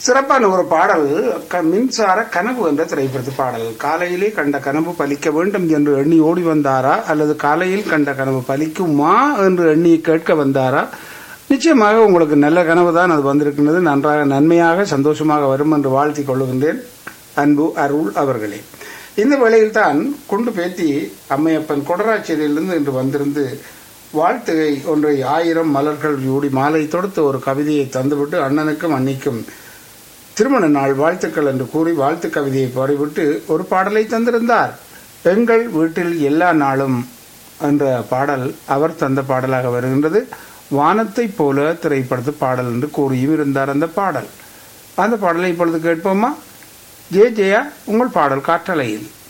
சிறப்பான ஒரு பாடல் க- மின்சார கனவு என்ற திரைப்படத்து பாடல் காலையிலே கண்ட கனவு பலிக்க வேண்டும் என்று எண்ணி ஓடி வந்தாரா அல்லது காலையில் கண்ட கனவு பலிக்குமா என்று எண்ணி கேட்க வந்தாரா நிச்சயமாக உங்களுக்கு நல்ல கனவு தான் அது வந்திருக்கின்றது நன்றாக நன்மையாக சந்தோஷமாக வரும் என்று வாழ்த்திக் கொள்ளுகின்றேன் அன்பு அருள் அவர்களே இந்த வேளையில் தான் குண்டு பேத்தி அம்மையப்பன் கொடராச்சேரியிலிருந்து இன்று வந்திருந்து வாழ்த்துகை ஒன்றை ஆயிரம் மலர்கள் யூடி மாலை தொடுத்து ஒரு கவிதையை தந்துவிட்டு அண்ணனுக்கும் அன்னிக்கும் திருமண நாள் வாழ்த்துக்கள் என்று கூறி வாழ்த்து கவிதையை பாடிவிட்டு ஒரு பாடலை தந்திருந்தார் எங்கள் வீட்டில் எல்லா நாளும் என்ற பாடல் அவர் தந்த பாடலாக வருகின்றது வானத்தைப் போல திரைப்படத்து பாடல் என்று கூறியும் இருந்தார் அந்த பாடல் அந்த பாடலை இப்பொழுது கேட்போமா ஜே ஜெயா உங்கள் பாடல் காற்றலையில்